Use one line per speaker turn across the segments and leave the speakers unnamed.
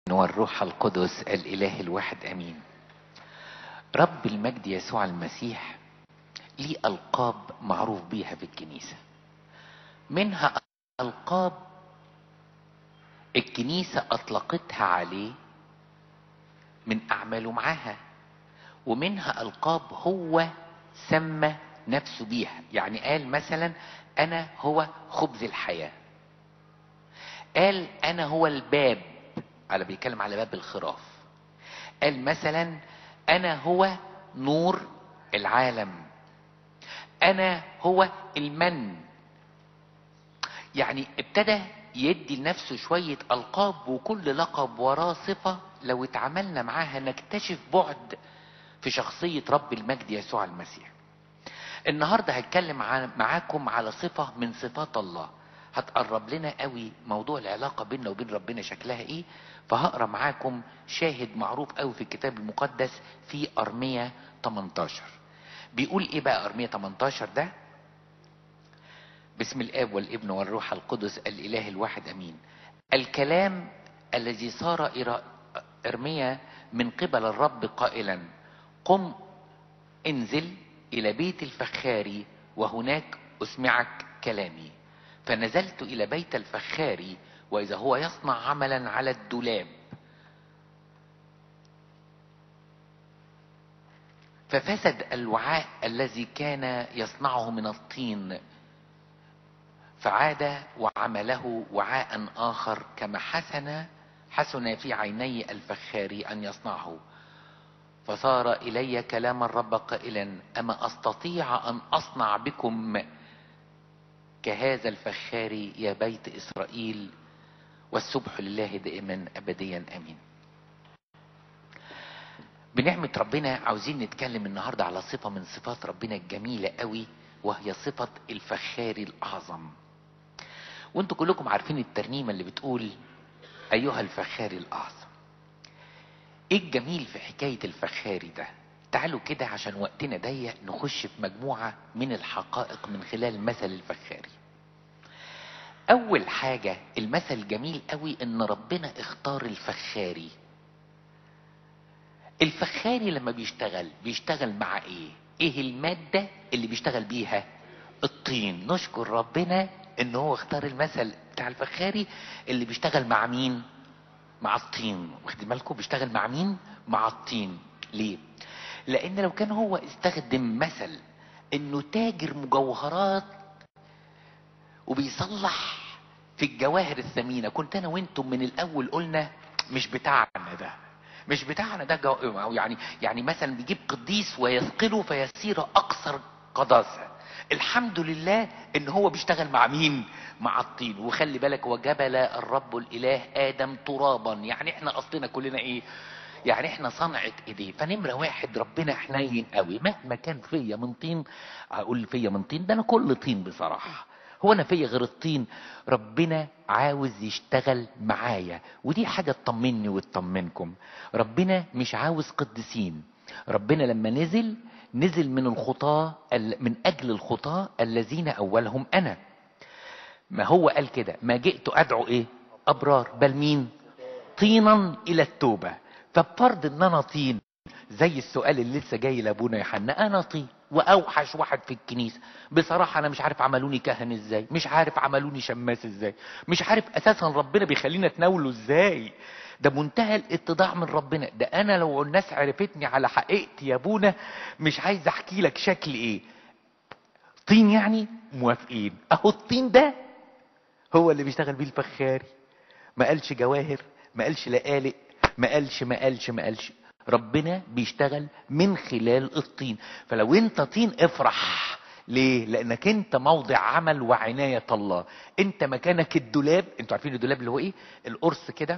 والروح القدس الاله الواحد امين رب المجد يسوع المسيح ليه القاب معروف بيها في الكنيسه منها القاب الكنيسه اطلقتها عليه من اعماله معاها ومنها القاب هو سمى نفسه بيها يعني قال مثلا انا هو خبز الحياه قال انا هو الباب على بيتكلم على باب الخراف قال مثلا انا هو نور العالم انا هو المن يعني ابتدى يدي لنفسه شوية ألقاب وكل لقب وراه صفة لو اتعاملنا معاها نكتشف بعد في شخصية رب المجد يسوع المسيح النهاردة هتكلم معاكم على صفة من صفات الله هتقرب لنا قوي موضوع العلاقة بيننا وبين ربنا شكلها ايه فهقرا معاكم شاهد معروف قوي في الكتاب المقدس في أرمية 18 بيقول ايه بقى أرمية 18 ده باسم الاب والابن والروح القدس الاله الواحد امين الكلام الذي صار الى ارميا من قبل الرب قائلا قم انزل الى بيت الفخاري وهناك اسمعك كلامي فنزلت الى بيت الفخاري واذا هو يصنع عملا على الدولاب ففسد الوعاء الذي كان يصنعه من الطين فعاد وعمله وعاء آخر كما حسن حسن في عيني الفخار أن يصنعه فصار إلي كلام الرب قائلا أما أستطيع أن أصنع بكم كهذا الفخار يا بيت إسرائيل والسبح لله دائما أبديا أمين بنعمة ربنا عاوزين نتكلم النهاردة على صفة من صفات ربنا الجميلة قوي وهي صفة الفخار الأعظم وانتوا كلكم عارفين الترنيمة اللي بتقول أيها الفخار الأعظم ايه الجميل في حكاية الفخاري ده تعالوا كده عشان وقتنا ضيق نخش في مجموعة من الحقائق من خلال مثل الفخاري أول حاجة المثل جميل قوي إن ربنا اختار الفخاري الفخاري لما بيشتغل بيشتغل مع ايه ايه المادة اللي بيشتغل بيها الطين نشكر ربنا ان هو اختار المثل بتاع الفخاري اللي بيشتغل مع مين مع الطين واخدين بالكم بيشتغل مع مين مع الطين ليه لان لو كان هو استخدم مثل انه تاجر مجوهرات وبيصلح في الجواهر الثمينة كنت انا وانتم من الاول قلنا مش بتاعنا ده مش بتاعنا ده جو... يعني يعني مثلا بيجيب قديس ويثقله فيصير اكثر قداسه الحمد لله ان هو بيشتغل مع مين مع الطين وخلي بالك وجبل الرب الاله ادم ترابا يعني احنا اصلنا كلنا ايه يعني احنا صنعة ايديه فنمرة واحد ربنا حنين قوي مهما كان فيا من طين اقول فيا من طين ده انا كل طين بصراحة هو انا فيا غير الطين ربنا عاوز يشتغل معايا ودي حاجة تطمني وتطمنكم ربنا مش عاوز قديسين ربنا لما نزل نزل من الخطاة من أجل الخطاة الذين أولهم أنا ما هو قال كده ما جئت أدعو إيه أبرار بل مين طينا إلى التوبة فبفرض إن أنا طين زي السؤال اللي لسه جاي لأبونا يوحنا أنا طين وأوحش واحد في الكنيسة بصراحة أنا مش عارف عملوني كاهن إزاي مش عارف عملوني شماس إزاي مش عارف أساسا ربنا بيخلينا تناوله إزاي ده منتهى الاتضاع من ربنا ده انا لو الناس عرفتني على حقيقتي يا ابونا مش عايز احكي لك شكل ايه طين يعني موافقين اهو الطين ده هو اللي بيشتغل بيه الفخاري ما قالش جواهر ما قالش لقالق ما قالش ما قالش ما قالش ربنا بيشتغل من خلال الطين فلو انت طين افرح ليه؟ لانك انت موضع عمل وعناية الله انت مكانك الدولاب انتوا عارفين الدولاب اللي هو ايه القرص كده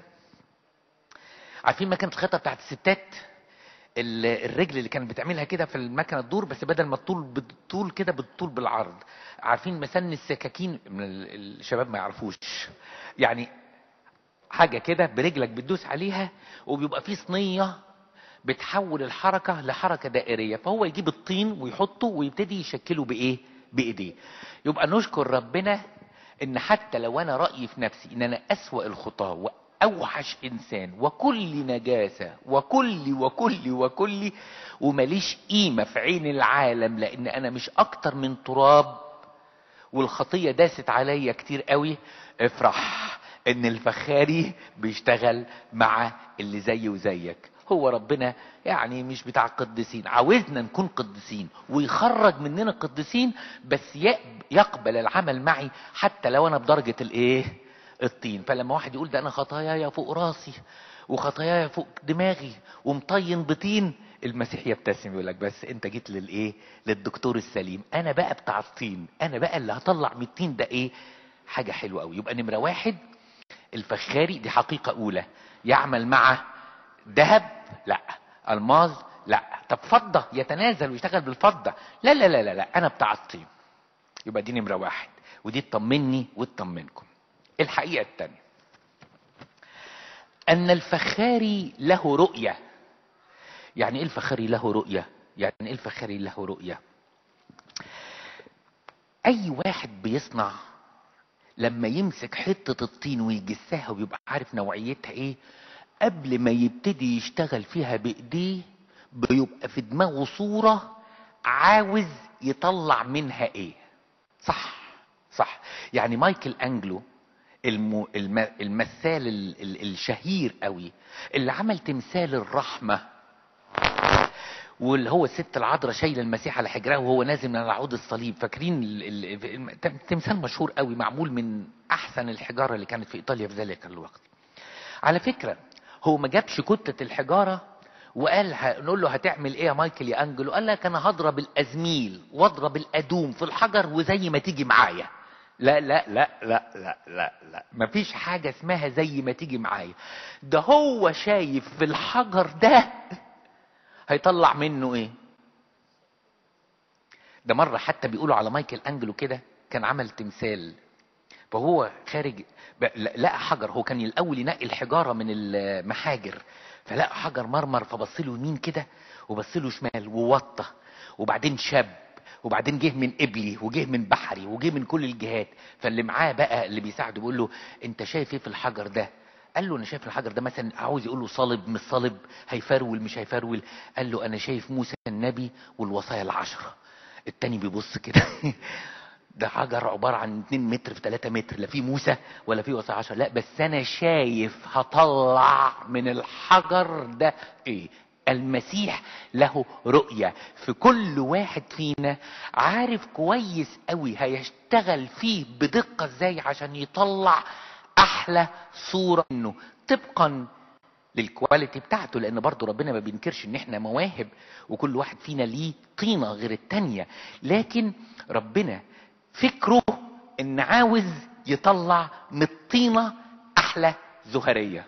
عارفين مكنه الخياطه بتاعت الستات الرجل اللي كانت بتعملها كده في المكنه تدور بس بدل ما تطول بالطول كده بتطول بالعرض عارفين مسن السكاكين الشباب ما يعرفوش يعني حاجه كده برجلك بتدوس عليها وبيبقى في صينيه بتحول الحركه لحركه دائريه فهو يجيب الطين ويحطه ويبتدي يشكله بايه بايديه يبقى نشكر ربنا ان حتى لو انا رايي في نفسي ان انا اسوا الخطاه اوحش انسان وكل نجاسة وكل وكل وكل ومليش قيمة في عين العالم لان انا مش اكتر من تراب والخطية داست عليا كتير قوي افرح ان الفخاري بيشتغل مع اللي زي وزيك هو ربنا يعني مش بتاع قديسين عاوزنا نكون قديسين ويخرج مننا قديسين بس يقبل العمل معي حتى لو انا بدرجة الايه الطين فلما واحد يقول ده انا خطاياي فوق راسي وخطاياي فوق دماغي ومطين بطين المسيح يبتسم يقول لك بس انت جيت للايه للدكتور السليم انا بقى بتاع الطين انا بقى اللي هطلع من الطين ده ايه حاجه حلوه قوي يبقى نمره واحد الفخاري دي حقيقه اولى يعمل مع ذهب لا الماظ لا طب فضه يتنازل ويشتغل بالفضه لا لا لا لا, لا. انا بتاع الطين يبقى دي نمره واحد ودي تطمني وتطمنكم الحقيقه الثانيه ان الفخاري له رؤيه يعني ايه الفخاري له رؤيه يعني ايه الفخاري له رؤيه اي واحد بيصنع لما يمسك حته الطين ويجسها ويبقى عارف نوعيتها ايه قبل ما يبتدي يشتغل فيها بايديه بيبقى في دماغه صوره عاوز يطلع منها ايه صح صح يعني مايكل انجلو الم... الم... المثال ال... ال... الشهير قوي اللي عمل تمثال الرحمه واللي هو الست العذراء شايله المسيح على حجرها وهو نازل من على عود الصليب فاكرين ال... ال... تمثال مشهور قوي معمول من احسن الحجاره اللي كانت في ايطاليا في ذلك الوقت على فكره هو ما جابش كتة الحجارة وقال نقول له هتعمل ايه يا مايكل يا انجلو قال لك انا هضرب الازميل واضرب الادوم في الحجر وزي ما تيجي معايا لا لا لا لا لا لا لا مفيش حاجة اسمها زي ما تيجي معايا ده هو شايف في الحجر ده هيطلع منه ايه ده مرة حتى بيقولوا على مايكل انجلو كده كان عمل تمثال فهو خارج لقى حجر هو كان الاول ينقي الحجاره من المحاجر فلقى حجر مرمر فبص له يمين كده وبص له شمال ووطى وبعدين شاب وبعدين جه من قبلي وجه من بحري وجه من كل الجهات فاللي معاه بقى اللي بيساعده بيقول له انت شايف ايه في الحجر ده قال له انا شايف الحجر ده مثلا عاوز يقول له صلب مش صلب هيفرول مش هيفرول قال له انا شايف موسى النبي والوصايا العشره التاني بيبص كده ده حجر عبارة عن 2 متر في 3 متر لا في موسى ولا في وصايا عشرة لا بس انا شايف هطلع من الحجر ده ايه المسيح له رؤية في كل واحد فينا عارف كويس قوي هيشتغل فيه بدقة ازاي عشان يطلع احلى صورة منه طبقا للكواليتي بتاعته لان برضه ربنا ما بينكرش ان احنا مواهب وكل واحد فينا ليه طينة غير التانية لكن ربنا فكره ان عاوز يطلع من الطينة احلى زهرية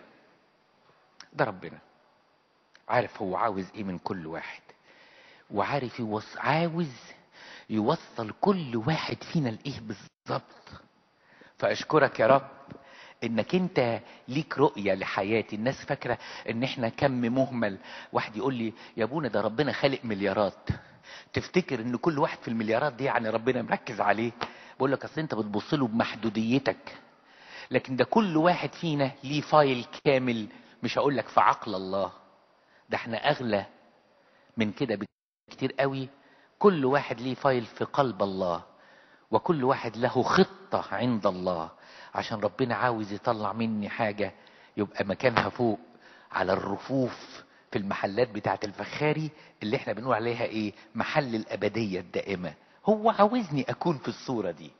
ده ربنا عارف هو عاوز ايه من كل واحد وعارف يوص... عاوز يوصل كل واحد فينا لايه بالظبط فاشكرك يا رب انك انت ليك رؤية لحياتي الناس فاكرة ان احنا كم مهمل واحد يقول لي يا ابونا ده ربنا خالق مليارات تفتكر ان كل واحد في المليارات دي يعني ربنا مركز عليه بقول لك اصل انت بتبص له بمحدوديتك لكن ده كل واحد فينا ليه فايل كامل مش هقول لك في عقل الله ده احنا اغلى من كده بكتير قوي كل واحد ليه فايل في قلب الله وكل واحد له خطة عند الله عشان ربنا عاوز يطلع مني حاجة يبقى مكانها فوق على الرفوف في المحلات بتاعت الفخاري اللي احنا بنقول عليها ايه محل الابدية الدائمة هو عاوزني اكون في الصورة دي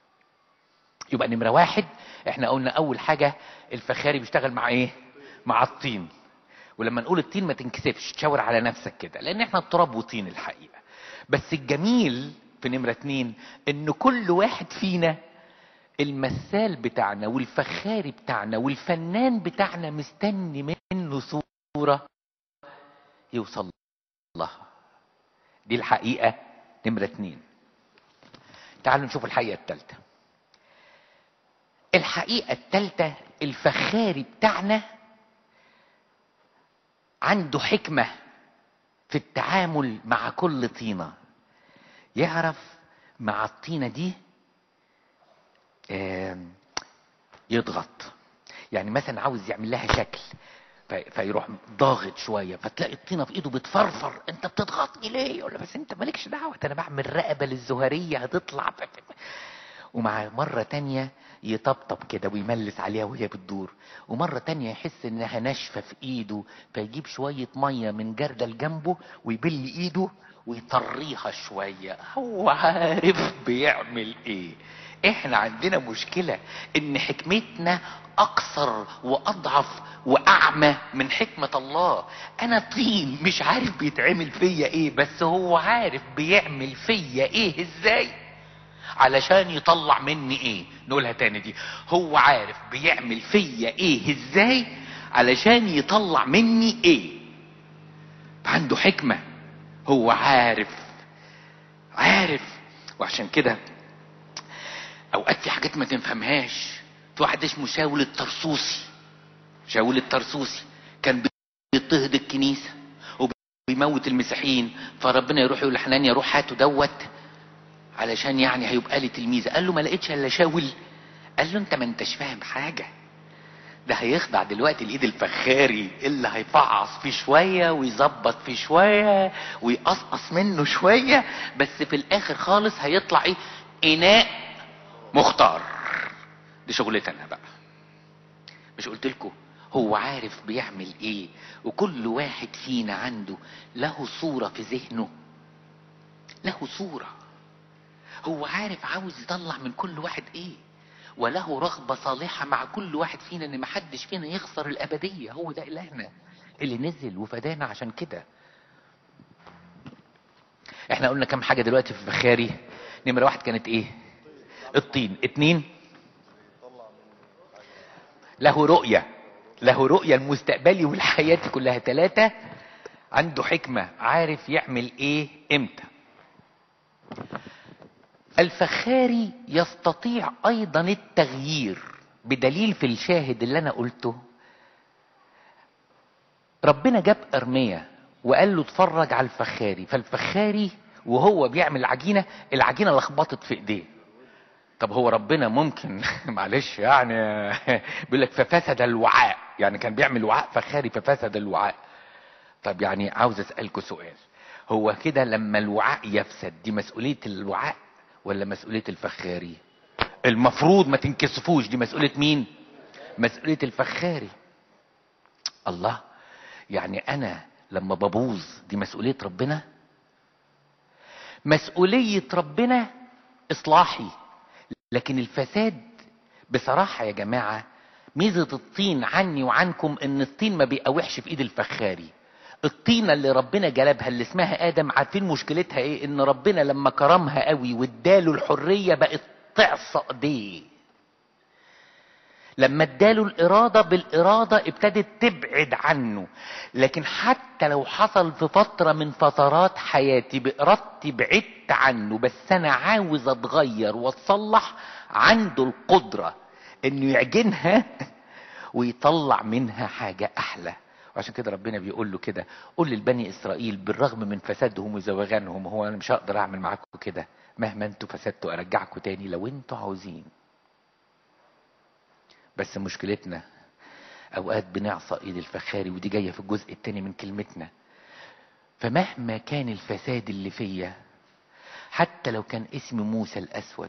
يبقى نمرة واحد احنا قلنا اول حاجة الفخاري بيشتغل مع ايه مع الطين ولما نقول الطين ما تنكسفش تشاور على نفسك كده لان احنا التراب وطين الحقيقة بس الجميل في نمرة اتنين ان كل واحد فينا المثال بتاعنا والفخاري بتاعنا والفنان بتاعنا مستني منه صورة يوصل لها دي الحقيقة نمرة اتنين تعالوا نشوف الحقيقة التالتة الحقيقة التالتة الفخاري بتاعنا عنده حكمة في التعامل مع كل طينة يعرف مع الطينة دي يضغط يعني مثلا عاوز يعمل لها شكل في- فيروح ضاغط شويه فتلاقي الطينه في ايده بتفرفر انت بتضغطني ليه يقول له بس انت مالكش دعوه ده انا بعمل رقبه للزهريه هتطلع ف- ف- ف- ومع مرة تانية يطبطب كده ويملس عليها وهي بتدور ومرة تانية يحس انها ناشفة في ايده فيجيب شوية مية من جردل جنبه ويبل ايده ويطريها شوية هو عارف بيعمل ايه احنا عندنا مشكلة ان حكمتنا اقصر واضعف واعمى من حكمة الله انا طين مش عارف بيتعمل فيا ايه بس هو عارف بيعمل فيا ايه ازاي علشان يطلع مني ايه نقولها تاني دي هو عارف بيعمل فيا ايه ازاي علشان يطلع مني ايه عنده حكمة هو عارف عارف وعشان كده اوقات في حاجات ما تنفهمهاش في واحد اسمه شاول الترسوسي شاول الترسوسي كان بيضطهد الكنيسة وبيموت المسيحيين فربنا يروح يقول لحنانيا روح هاتوا دوت علشان يعني هيبقى لي تلميذه قال له ما لقيتش الا شاول قال له انت ما انتش فاهم حاجه ده هيخضع دلوقتي الايد الفخاري اللي هيفعص فيه شويه ويظبط فيه شويه ويقصقص منه شويه بس في الاخر خالص هيطلع ايه اناء مختار دي شغلتنا بقى مش قلت لكم هو عارف بيعمل ايه وكل واحد فينا عنده له صوره في ذهنه له صوره هو عارف عاوز يطلع من كل واحد ايه وله رغبة صالحة مع كل واحد فينا ان محدش فينا يخسر الابدية هو ده الهنا اللي نزل وفدانا عشان كده احنا قلنا كم حاجة دلوقتي في بخاري نمرة واحد كانت ايه الطين اتنين له رؤية له رؤية المستقبلي والحياة كلها ثلاثة عنده حكمة عارف يعمل ايه امتى الفخاري يستطيع ايضا التغيير بدليل في الشاهد اللي انا قلته ربنا جاب ارميا وقال له اتفرج على الفخاري فالفخاري وهو بيعمل العجينه العجينه لخبطت في ايديه طب هو ربنا ممكن معلش يعني بيقول لك ففسد الوعاء يعني كان بيعمل وعاء فخاري ففسد الوعاء طب يعني عاوز اسالكوا سؤال هو كده لما الوعاء يفسد دي مسؤوليه الوعاء ولا مسؤوليه الفخاري المفروض ما تنكسفوش دي مسؤوليه مين مسؤوليه الفخاري الله يعني انا لما ببوظ دي مسؤوليه ربنا مسؤوليه ربنا اصلاحي لكن الفساد بصراحه يا جماعه ميزه الطين عني وعنكم ان الطين ما بيقاوحش في ايد الفخاري الطينة اللي ربنا جلبها اللي اسمها آدم عارفين مشكلتها ايه ان ربنا لما كرمها قوي واداله الحرية بقت تعصى ايديه لما اداله الإرادة بالإرادة ابتدت تبعد عنه لكن حتى لو حصل في فترة من فترات حياتي بإرادتي بعدت عنه بس أنا عاوز أتغير وأتصلح عنده القدرة إنه يعجنها ويطلع منها حاجة أحلى وعشان كده ربنا بيقول له كده قول للبني اسرائيل بالرغم من فسادهم وزوغانهم هو انا مش هقدر اعمل معاكم كده مهما انتوا فسدتوا ارجعكم تاني لو انتوا عاوزين بس مشكلتنا اوقات بنعصى ايد الفخاري ودي جايه في الجزء التاني من كلمتنا فمهما كان الفساد اللي فيا حتى لو كان اسمي موسى الاسود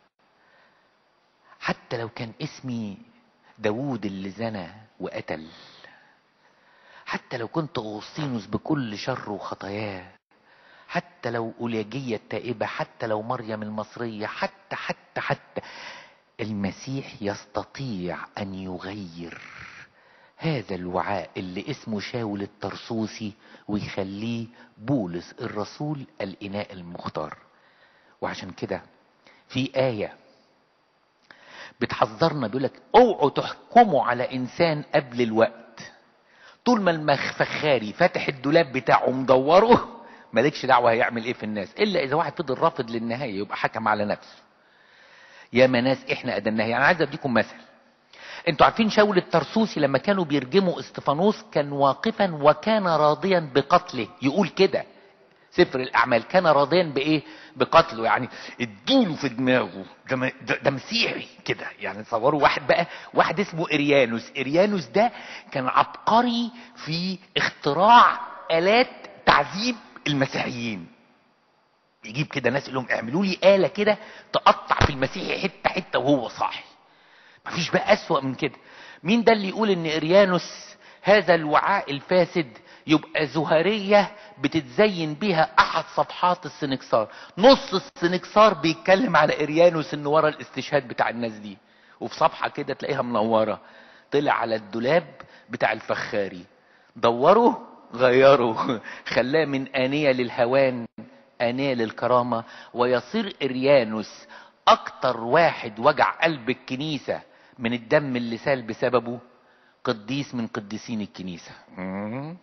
حتى لو كان اسمي داوود اللي زنى وقتل حتى لو كنت أغسطينوس بكل شر وخطاياه حتى لو أولياجية التائبة حتى لو مريم المصرية حتى حتى حتى المسيح يستطيع أن يغير هذا الوعاء اللي اسمه شاول الترسوسي ويخليه بولس الرسول الإناء المختار وعشان كده في آية بتحذرنا بيقولك اوعوا تحكموا على إنسان قبل الوقت طول ما المخفخاري فاتح الدولاب بتاعه مدوره مالكش دعوه هيعمل ايه في الناس الا اذا واحد فضل رافض للنهايه يبقى حكم على نفسه يا ناس احنا ادناها يعني عايز اديكم مثل انتوا عارفين شاول الترسوسي لما كانوا بيرجموا استفانوس كان واقفا وكان راضيا بقتله يقول كده سفر الاعمال كان راضيا بايه بقتله يعني ادوله في دماغه ده, م- ده, ده مسيحي كده يعني تصوروا واحد بقى واحد اسمه اريانوس اريانوس ده كان عبقري في اختراع الات تعذيب المسيحيين يجيب كده ناس يقول لهم اعملوا لي آلة كده تقطع في المسيحي حتة حتة وهو صاحي مفيش بقى أسوأ من كده مين ده اللي يقول ان اريانوس هذا الوعاء الفاسد يبقى زهرية بتتزين بيها احد صفحات السنكسار نص السنكسار بيتكلم على اريانوس ان ورا الاستشهاد بتاع الناس دي وفي صفحة كده تلاقيها منورة طلع على الدولاب بتاع الفخاري دوروا غيروا خلاه من آنية للهوان آنية للكرامة ويصير إريانوس أكتر واحد وجع قلب الكنيسة من الدم اللي سال بسببه قديس من قديسين الكنيسة مم.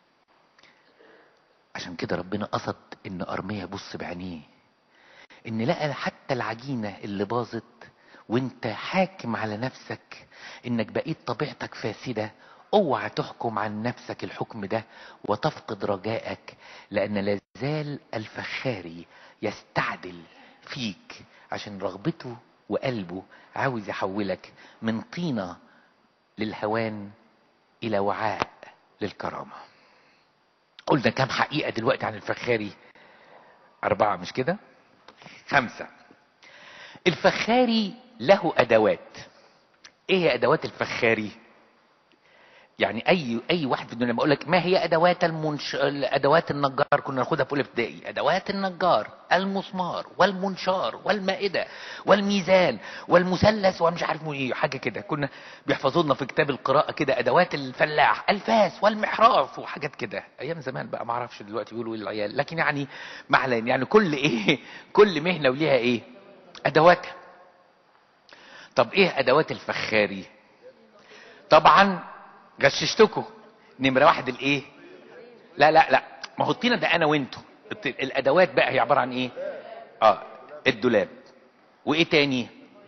عشان كده ربنا قصد ان ارميا يبص بعينيه ان لقى حتى العجينة اللي باظت وانت حاكم على نفسك انك بقيت طبيعتك فاسدة اوعى تحكم عن نفسك الحكم ده وتفقد رجائك لان لازال الفخاري يستعدل فيك عشان رغبته وقلبه عاوز يحولك من طينة للهوان الى وعاء للكرامة قلنا كام حقيقة دلوقتي عن الفخاري اربعة مش كده خمسة الفخاري له ادوات ايه هي ادوات الفخاري يعني اي اي واحد في الدنيا لما اقول لك ما هي ادوات المنش... ادوات النجار كنا ناخدها في اولى ابتدائي ادوات النجار المسمار والمنشار والمائده والميزان والمثلث ومش عارف ايه حاجه كده كنا بيحفظوا لنا في كتاب القراءه كده ادوات الفلاح الفاس والمحراث وحاجات كده ايام زمان بقى ما اعرفش دلوقتي بيقولوا ايه العيال لكن يعني معلن يعني كل ايه كل مهنه وليها ايه ادواتها طب ايه ادوات الفخاري طبعا غششتكم نمرة واحد الايه لا لا لا ما هو الطينة ده انا وانتو الط- الادوات بقى هي عبارة عن ايه اه الدولاب وايه تاني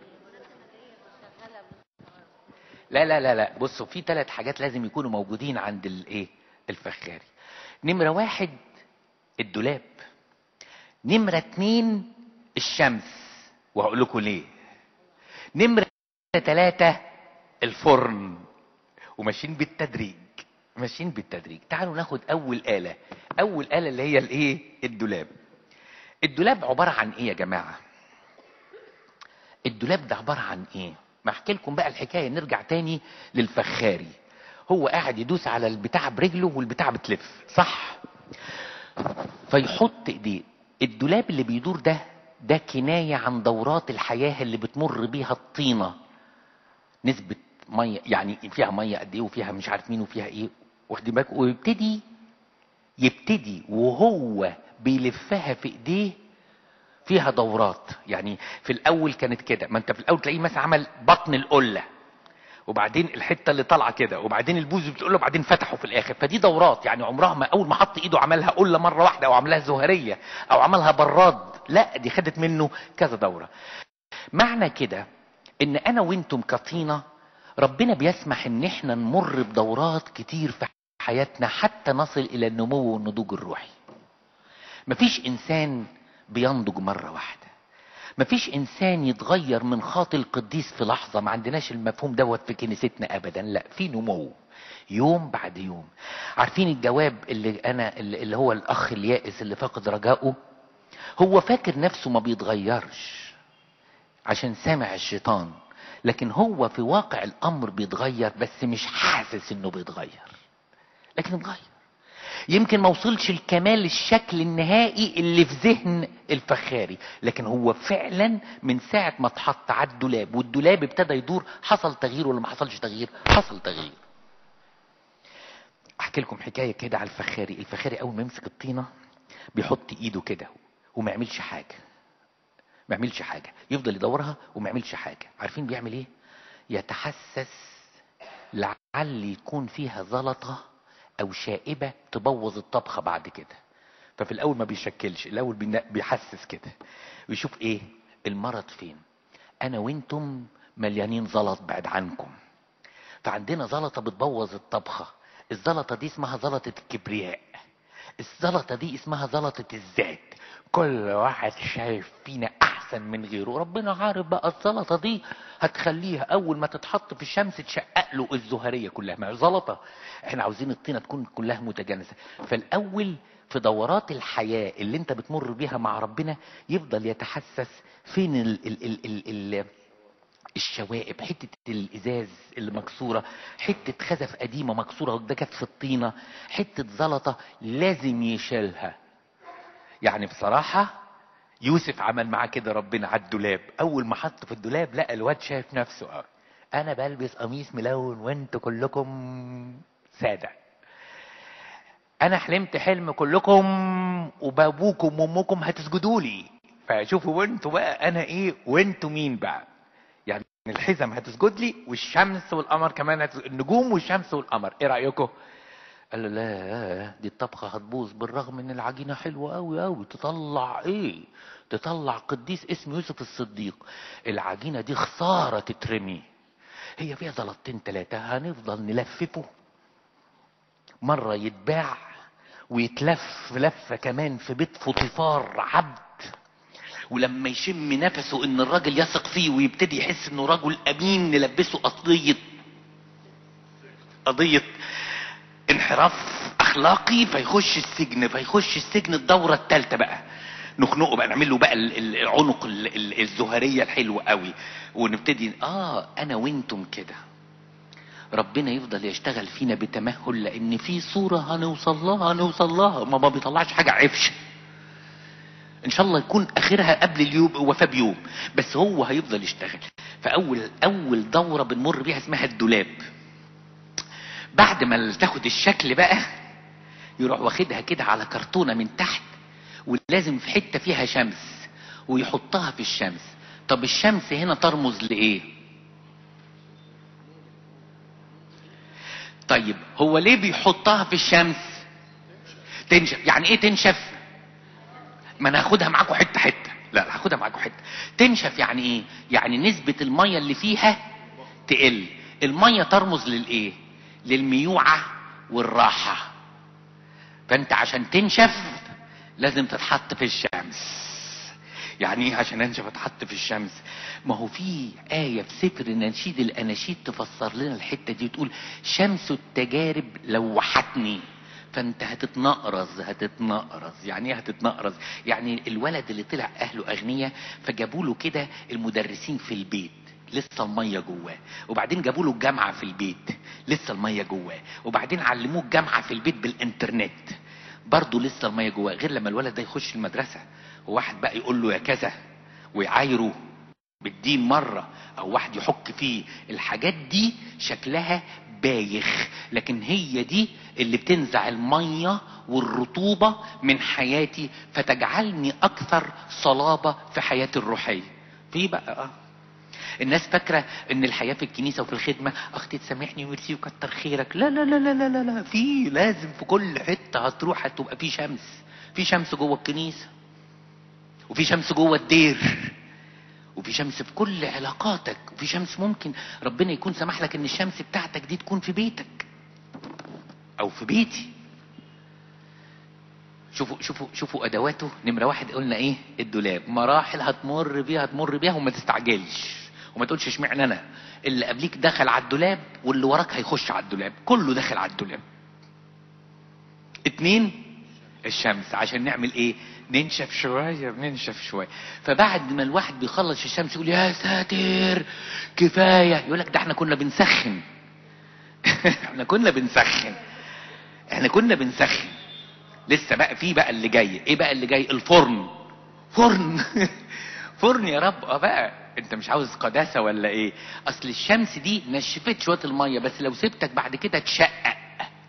لا لا لا لا بصوا في ثلاث حاجات لازم يكونوا موجودين عند الايه الفخاري نمرة واحد الدولاب نمرة اتنين الشمس وهقول لكم ليه نمرة ثلاثة الفرن وماشيين بالتدريج ماشيين بالتدريج تعالوا ناخد اول آلة اول آلة اللي هي الايه الدولاب الدولاب عبارة عن ايه يا جماعة الدولاب ده عبارة عن ايه ما احكي لكم بقى الحكاية نرجع تاني للفخاري هو قاعد يدوس على البتاع برجله والبتاع بتلف صح فيحط ايديه الدولاب اللي بيدور ده ده كناية عن دورات الحياة اللي بتمر بيها الطينة نسبة مية يعني فيها مية قد ايه وفيها مش عارف مين وفيها ايه واخدين بالك ويبتدي يبتدي وهو بيلفها في ايديه فيها دورات يعني في الاول كانت كده ما انت في الاول تلاقيه مثلا عمل بطن القله وبعدين الحته اللي طالعه كده وبعدين البوز بتقول له بعدين فتحه في الاخر فدي دورات يعني عمرها ما اول ما حط ايده عملها قله مره واحده او عملها زهريه او عملها براد لا دي خدت منه كذا دوره معنى كده ان انا وانتم كطينه ربنا بيسمح ان احنا نمر بدورات كتير في حياتنا حتى نصل الى النمو والنضوج الروحي مفيش انسان بينضج مرة واحدة مفيش انسان يتغير من خاطي القديس في لحظة ما عندناش المفهوم دوت في كنيستنا ابدا لا في نمو يوم بعد يوم عارفين الجواب اللي انا اللي هو الاخ اليائس اللي فاقد رجائه هو فاكر نفسه ما بيتغيرش عشان سامع الشيطان لكن هو في واقع الامر بيتغير بس مش حاسس انه بيتغير لكن اتغير يمكن ما وصلش لكمال الشكل النهائي اللي في ذهن الفخاري لكن هو فعلا من ساعة ما اتحط على الدولاب والدولاب ابتدى يدور حصل تغيير ولا ما حصلش تغيير حصل تغيير احكي لكم حكاية كده على الفخاري الفخاري اول ما يمسك الطينة بيحط ايده كده وما يعملش حاجة ما يعملش حاجة يفضل يدورها وما يعملش حاجة عارفين بيعمل ايه يتحسس لعل يكون فيها زلطة او شائبة تبوظ الطبخة بعد كده ففي الاول ما بيشكلش الاول بيحسس كده ويشوف ايه المرض فين انا وانتم مليانين زلط بعد عنكم فعندنا زلطة بتبوظ الطبخة الزلطة دي اسمها زلطة الكبرياء الزلطه دي اسمها زلطه الذات كل واحد شايف فينا احسن من غيره ربنا عارف بقى الزلطه دي هتخليها اول ما تتحط في الشمس تشقق له الزهريه كلها ما هي زلطه احنا عاوزين الطينه تكون كلها متجانسه فالاول في دورات الحياه اللي انت بتمر بيها مع ربنا يفضل يتحسس فين ال ال ال ال ال الشوائب حتة الإزاز اللي مكسورة حتة خزف قديمة مكسورة وده كانت في الطينة حتة زلطة لازم يشيلها يعني بصراحة يوسف عمل معاه كده ربنا على الدولاب أول ما حط في الدولاب لقى الواد شايف نفسه قوي أنا بلبس قميص ملون وانتوا كلكم سادة أنا حلمت حلم كلكم وبابوكم وأمكم هتسجدوا لي فشوفوا وانتوا بقى أنا إيه وانتوا مين بقى يعني الحزم هتسجد لي والشمس والقمر كمان هتسجد النجوم والشمس والقمر ايه رايكم قال له لا دي الطبخه هتبوظ بالرغم ان العجينه حلوه قوي قوي تطلع ايه تطلع قديس اسمه يوسف الصديق العجينه دي خساره تترمي هي فيها زلطتين ثلاثه هنفضل نلففه مره يتباع ويتلف لفه كمان في بيت فوطيفار عبد ولما يشم نفسه ان الراجل يثق فيه ويبتدي يحس انه رجل امين نلبسه قضيه قضيه انحراف اخلاقي فيخش السجن فيخش السجن الدوره الثالثه بقى نخنقه بقى نعمل له بقى ال- ال- العنق ال- ال- الزهريه الحلوه قوي ونبتدي اه انا وانتم كده ربنا يفضل يشتغل فينا بتمهل لان في صوره هنوصل لها هنوصل لها ما ما بيطلعش حاجه عفشه ان شاء الله يكون اخرها قبل اليوم وفاه بيوم بس هو هيفضل يشتغل فاول اول دوره بنمر بيها اسمها الدولاب بعد ما تاخد الشكل بقى يروح واخدها كده على كرتونه من تحت ولازم في حته فيها شمس ويحطها في الشمس طب الشمس هنا ترمز لايه طيب هو ليه بيحطها في الشمس تنشف يعني ايه تنشف ما انا هاخدها معاكم حته حته لا هاخدها معاكم حته تنشف يعني ايه يعني نسبه الميه اللي فيها تقل الميه ترمز للايه للميوعه والراحه فانت عشان تنشف لازم تتحط في الشمس يعني ايه عشان انشف اتحط في الشمس ما هو في آية في سفر نشيد الأناشيد تفسر لنا الحتة دي تقول شمس التجارب لوحتني فانت هتتنقرز هتتنقرز يعني ايه هتتنقرز يعني الولد اللي طلع اهله اغنياء فجابوا له كده المدرسين في البيت لسه الميه جواه وبعدين جابوا له الجامعه في البيت لسه الميه جواه وبعدين علموه الجامعه في البيت بالانترنت برضه لسه الميه جواه غير لما الولد ده يخش المدرسه وواحد بقى يقول له يا كذا ويعايره بالدين مرة او واحد يحك فيه الحاجات دي شكلها بايخ لكن هي دي اللي بتنزع المية والرطوبة من حياتي فتجعلني اكثر صلابة في حياتي الروحية في بقى اه الناس فاكرة ان الحياة في الكنيسة وفي الخدمة اختي تسامحني وميرسي وكتر خيرك لا لا لا لا لا لا, لا. في لازم في كل حتة هتروح هتبقى في شمس في شمس جوه الكنيسة وفي شمس جوه الدير وفي شمس في كل علاقاتك وفي شمس ممكن ربنا يكون سمح لك ان الشمس بتاعتك دي تكون في بيتك او في بيتي شوفوا شوفوا شوفوا ادواته نمره واحد قلنا ايه الدولاب مراحل هتمر بيها هتمر بيها وما تستعجلش وما تقولش اشمعنى انا اللي قبليك دخل على الدولاب واللي وراك هيخش على الدولاب كله داخل على الدولاب اتنين الشمس عشان نعمل ايه ننشف شوية بننشف شوية فبعد ما الواحد بيخلص الشمس يقول يا ساتر كفاية يقول لك ده احنا كنا بنسخن احنا كنا بنسخن احنا كنا بنسخن لسه بقى في بقى اللي جاي ايه بقى اللي جاي الفرن فرن فرن يا رب اه بقى انت مش عاوز قداسة ولا ايه اصل الشمس دي نشفت شوية المية بس لو سبتك بعد كده تشقق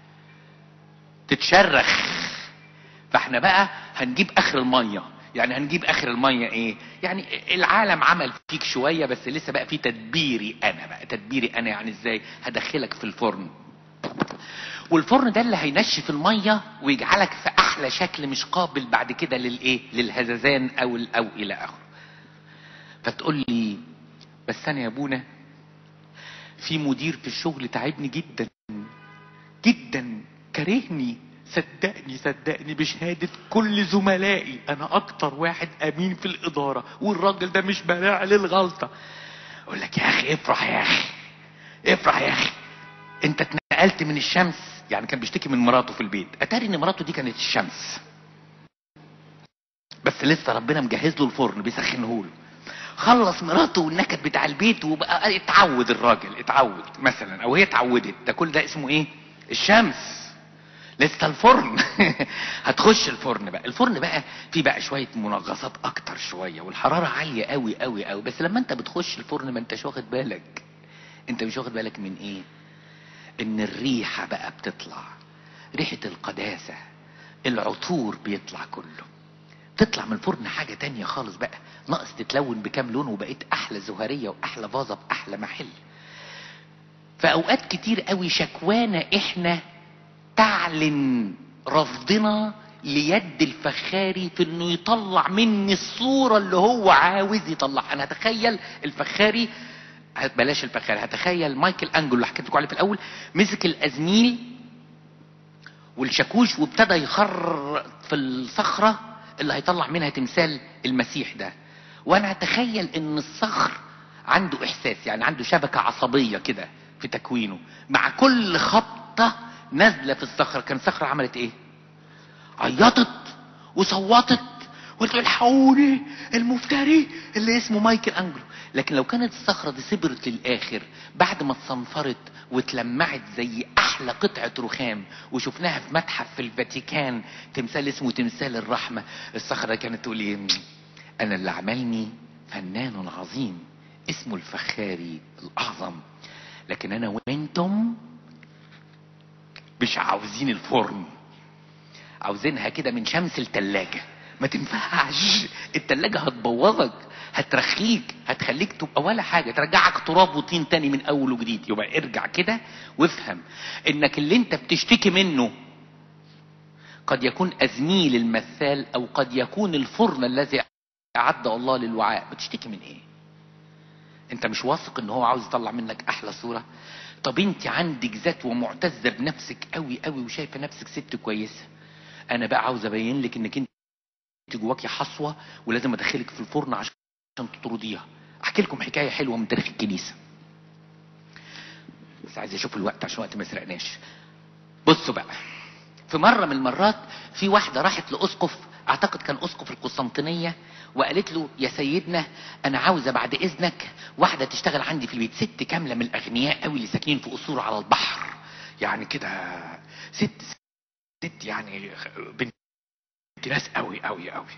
تتشرخ فاحنا بقى هنجيب اخر الميه يعني هنجيب اخر الميه ايه يعني العالم عمل فيك شويه بس لسه بقى في تدبيري انا بقى تدبيري انا يعني ازاي هدخلك في الفرن والفرن ده اللي هينشف الميه ويجعلك في احلى شكل مش قابل بعد كده للايه للهزازان او ال- او الى اخره فتقول لي بس انا يا ابونا في مدير في الشغل تعبني جدا جدا كرهني صدقني صدقني بشهادة كل زملائي انا اكتر واحد امين في الادارة والراجل ده مش براع للغلطة اقول لك يا اخي افرح يا اخي افرح يا اخي انت اتنقلت من الشمس يعني كان بيشتكي من مراته في البيت اتاري ان مراته دي كانت الشمس بس لسه ربنا مجهز له الفرن بيسخنه له خلص مراته والنكد بتاع البيت وبقى اتعود الراجل اتعود مثلا او هي اتعودت ده كل ده اسمه ايه الشمس لسه الفرن هتخش الفرن بقى الفرن بقى فيه بقى شويه منغصات اكتر شويه والحراره عاليه قوي قوي قوي بس لما انت بتخش الفرن ما انتش واخد بالك انت مش واخد بالك من ايه ان الريحه بقى بتطلع ريحه القداسه العطور بيطلع كله تطلع من الفرن حاجه تانية خالص بقى ناقص تتلون بكام لون وبقيت احلى زهريه واحلى فازه باحلى محل فاوقات كتير قوي شكوانا احنا تعلن رفضنا ليد الفخاري في انه يطلع مني الصورة اللي هو عاوز يطلعها انا هتخيل الفخاري بلاش الفخاري هتخيل مايكل انجلو اللي حكيت لكم عليه في الاول مسك الازميل والشاكوش وابتدى يخر في الصخرة اللي هيطلع منها تمثال المسيح ده وانا اتخيل ان الصخر عنده احساس يعني عنده شبكة عصبية كده في تكوينه مع كل خبطة نازلة في الصخرة كان الصخرة عملت ايه عيطت وصوتت وتقول الحقوني المفتري اللي اسمه مايكل انجلو لكن لو كانت الصخرة دي صبرت للاخر بعد ما اتصنفرت واتلمعت زي احلى قطعة رخام وشفناها في متحف في الفاتيكان تمثال اسمه تمثال الرحمة الصخرة كانت تقول ايه انا اللي عملني فنان عظيم اسمه الفخاري الاعظم لكن انا وانتم مش عاوزين الفرن عاوزينها كده من شمس التلاجة ما تنفعش التلاجة هتبوظك هترخيك هتخليك تبقى ولا حاجة ترجعك تراب وطين تاني من اول وجديد يبقى ارجع كده وافهم انك اللي انت بتشتكي منه قد يكون ازميل المثال او قد يكون الفرن الذي اعده الله للوعاء بتشتكي من ايه انت مش واثق ان هو عاوز يطلع منك احلى صورة طب انت عندك ذات ومعتزة بنفسك قوي قوي وشايفة نفسك ست كويسة انا بقى عاوز ابين لك انك انت جواكي حصوة ولازم ادخلك في الفرن عشان تطرديها احكي لكم حكاية حلوة من تاريخ الكنيسة بس عايز اشوف الوقت عشان وقت ما يسرقناش بصوا بقى في مرة من المرات في واحدة راحت لأسقف اعتقد كان اسقف القسطنطينية وقالت له يا سيدنا انا عاوزة بعد اذنك واحدة تشتغل عندي في البيت ست كاملة من الاغنياء قوي اللي ساكنين في قصور على البحر يعني كده ست ست يعني بنت ناس قوي قوي قوي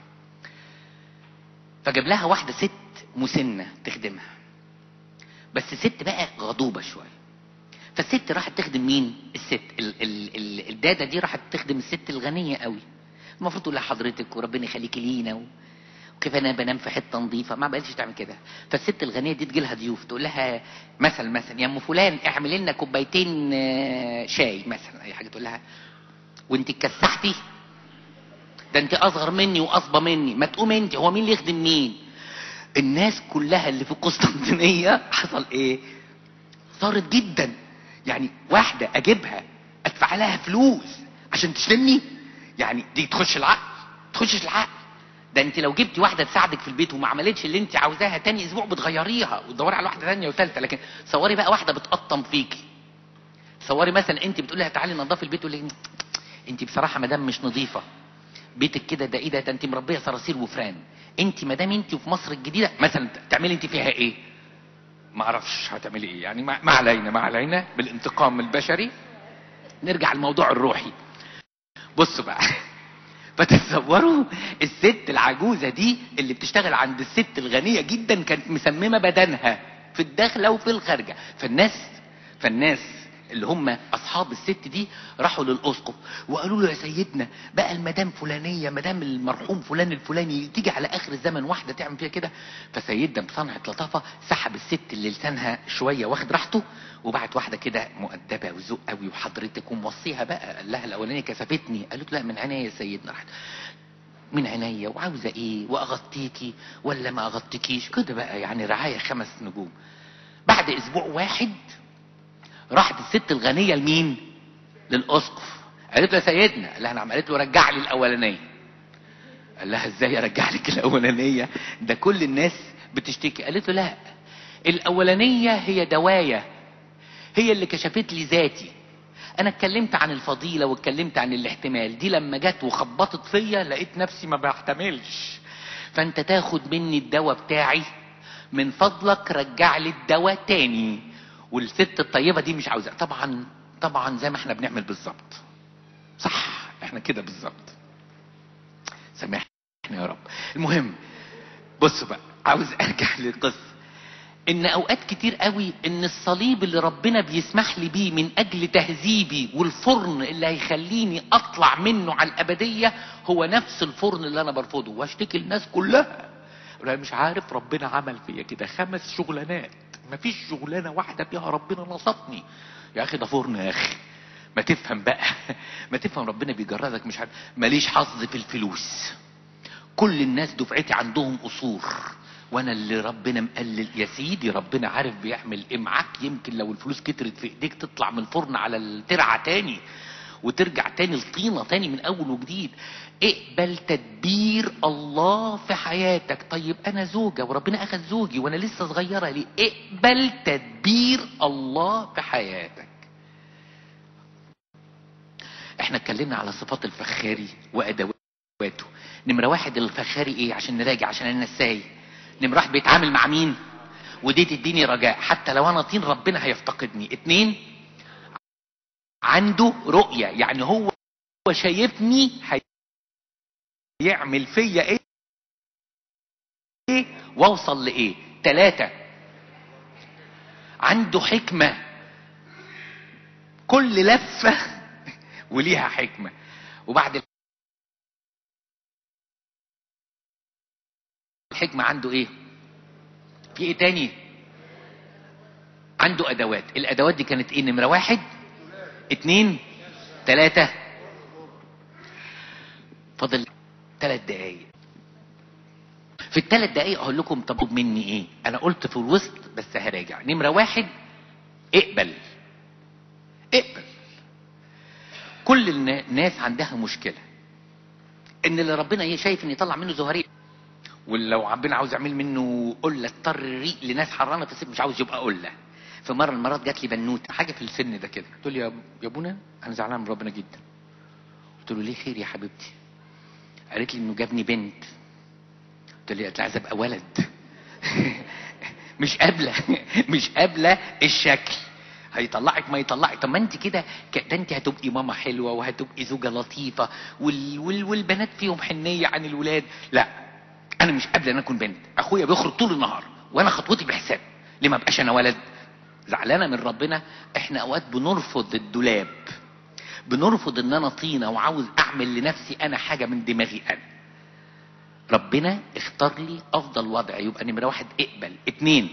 فجاب لها واحدة ست مسنة تخدمها بس ست بقى غضوبة شوية فالست راحت تخدم مين الست ال ال ال الدادة دي راحت تخدم الست الغنية قوي المفروض تقول لها حضرتك وربنا يخليكي لينا و... وكيف انا بنام في حته نظيفه ما بقتش تعمل كده فالست الغنيه دي تجي لها ضيوف تقول لها مثلا مثلا يا ام فلان اعمل لنا كوبايتين آه، شاي مثلا اي حاجه تقول لها وانت اتكسحتي ده انت اصغر مني واصبى مني ما تقوم انت هو مين اللي يخدم مين الناس كلها اللي في القسطنطينيه حصل ايه صارت جدا يعني واحده اجيبها ادفع لها فلوس عشان تشتمني يعني دي تخش العقل تخشش العقل ده انت لو جبتي واحده تساعدك في البيت وما عملتش اللي انت عاوزاها تاني اسبوع بتغيريها وتدوري على واحده تانية وثالثه لكن صوري بقى واحده بتقطم فيكي صوري مثلا انت بتقولي لها تعالي نضفي البيت تقول لك انت بصراحه مدام مش نظيفه بيتك كده ده ايه ده ده انت مربيه صراصير وفران انت مدام انت في مصر الجديده مثلا تعملي انت فيها ايه ما اعرفش هتعملي ايه يعني ما ما علينا ما علينا بالانتقام البشري نرجع للموضوع الروحي بصوا بقى فتتصوروا الست العجوزة دي اللي بتشتغل عند الست الغنية جدا كانت مسممة بدنها في الداخلة وفي الخارجة فالناس فالناس اللي هم اصحاب الست دي راحوا للاسقف وقالوا له يا سيدنا بقى المدام فلانيه مدام المرحوم فلان الفلاني تيجي على اخر الزمن واحده تعمل فيها كده فسيدنا بصنعه لطافه سحب الست اللي لسانها شويه واخد راحته وبعت واحده كده مؤدبه وذوق قوي وحضرتك وموصيها بقى قال لها الاولانيه كسفتني قالت له لا من عينيا يا سيدنا راحت من عينيا وعاوزه ايه واغطيكي ولا ما اغطيكيش كده بقى يعني رعايه خمس نجوم بعد اسبوع واحد راحت الست الغنيه لمين للاسقف قالت له يا سيدنا قال لها نعم قالت له رجع لي الاولانيه قال لها ازاي ارجع لك الاولانيه ده كل الناس بتشتكي قالت له لا الاولانيه هي دوايه هي اللي كشفت لي ذاتي انا اتكلمت عن الفضيله واتكلمت عن الاحتمال دي لما جت وخبطت فيا لقيت نفسي ما بحتملش فانت تاخد مني الدواء بتاعي من فضلك رجع لي الدواء تاني والست الطيبه دي مش عاوزاه طبعا طبعا زي ما احنا بنعمل بالظبط صح احنا كده بالظبط سامحني يا رب المهم بصوا بقى عاوز ارجع للقصه ان اوقات كتير قوي ان الصليب اللي ربنا بيسمح لي بيه من اجل تهذيبي والفرن اللي هيخليني اطلع منه على الابديه هو نفس الفرن اللي انا برفضه واشتكي الناس كلها انا مش عارف ربنا عمل فيا كده خمس شغلانات مفيش شغلانه واحده فيها ربنا نصفني يا اخي ده فرن يا اخي ما تفهم بقى ما تفهم ربنا بيجردك مش عارف ماليش حظ في الفلوس كل الناس دفعتي عندهم قصور وانا اللي ربنا مقلل يا سيدي ربنا عارف بيعمل ايه معاك يمكن لو الفلوس كترت في ايديك تطلع من الفرن على الترعه تاني وترجع تاني الطينه تاني من اول وجديد اقبل تدبير الله في حياتك طيب انا زوجه وربنا اخذ زوجي وانا لسه صغيره ليه اقبل تدبير الله في حياتك احنا اتكلمنا على صفات الفخاري وادواته نمرة واحد الفخاري ايه عشان نراجع عشان انا نساي نمرة واحد بيتعامل مع مين ودي تديني رجاء حتى لو انا طين ربنا هيفتقدني اتنين عنده رؤية يعني هو هو شايفني هيعمل فيا ايه ايه واوصل لايه تلاتة عنده حكمة كل لفة وليها حكمة وبعد الحكمة عنده ايه في ايه تاني عنده ادوات الادوات دي كانت ايه نمرة واحد اتنين تلاتة فاضل تلات دقايق في الثلاث دقايق اقول لكم طب مني ايه انا قلت في الوسط بس هراجع نمرة واحد اقبل اقبل كل الناس عندها مشكلة ان اللي ربنا شايف ان يطلع منه زهرية ولو ربنا عاوز يعمل منه قلة اضطر ريق لناس حرانة في السجن مش عاوز يبقى قلة في مرة من المرات جات لي بنوتة حاجة في السن ده كده تقول لي يا يا ابونا انا زعلان من ربنا جدا قلت له ليه خير يا حبيبتي قالت لي انه جابني بنت قلت لي عايز ابقى ولد مش قابله مش قابله الشكل هيطلعك ما يطلعك طب ما انت كده ده انت هتبقي ماما حلوه وهتبقي زوجه لطيفه وال... وال... والبنات فيهم حنيه عن الولاد لا انا مش قابله ان انا اكون بنت اخويا بيخرج طول النهار وانا خطوتي بحساب ليه ما بقاش انا ولد زعلانه من ربنا احنا اوقات بنرفض الدولاب بنرفض ان انا طينه وعاوز اعمل لنفسي انا حاجه من دماغي انا ربنا اختار لي افضل وضع يبقى نمره واحد اقبل اتنين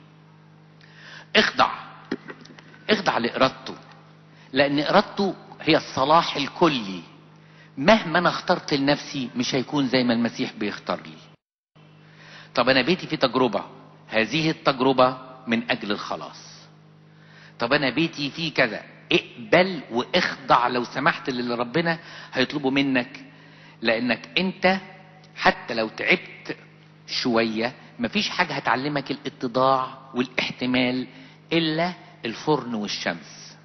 اخضع اخضع لارادته لان ارادته هي الصلاح الكلي مهما انا اخترت لنفسي مش هيكون زي ما المسيح بيختار لي طب انا بيتي في تجربه هذه التجربه من اجل الخلاص طب انا بيتي فيه كذا اقبل واخضع لو سمحت للي ربنا هيطلبه منك لانك انت حتى لو تعبت شوية مفيش حاجة هتعلمك الاتضاع والاحتمال الا الفرن والشمس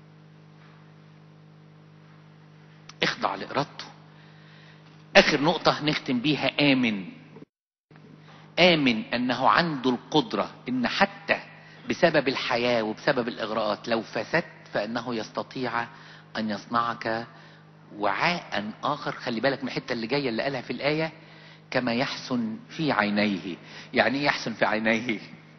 اخضع لارادته اخر نقطة نختم بيها امن امن انه عنده القدرة ان حتى بسبب الحياة وبسبب الاغراءات لو فسدت فانه يستطيع ان يصنعك وعاء اخر خلي بالك من الحته اللي جايه اللي قالها في الايه كما يحسن في عينيه يعني ايه يحسن في عينيه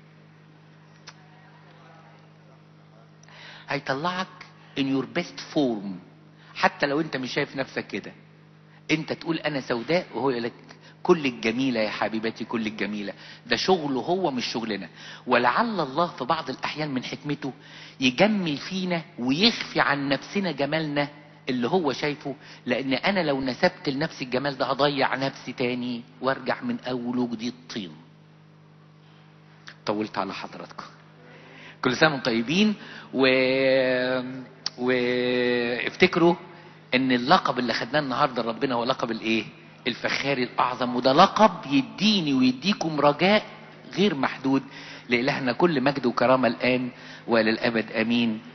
هيطلعك in your best form حتى لو انت مش شايف نفسك كده انت تقول انا سوداء وهو يقول لك كل الجميلة يا حبيبتي كل الجميلة ده شغله هو مش شغلنا ولعل الله في بعض الأحيان من حكمته يجمل فينا ويخفي عن نفسنا جمالنا اللي هو شايفه لأن أنا لو نسبت لنفسي الجمال ده هضيع نفسي تاني وارجع من أول وجديد طين طولت على حضراتكم كل سنة وانتم طيبين و... وافتكروا ان اللقب اللي خدناه النهارده ربنا هو لقب الايه الفخاري الاعظم وده لقب يديني ويديكم رجاء غير محدود لإلهنا كل مجد وكرامة الآن وللأبد آمين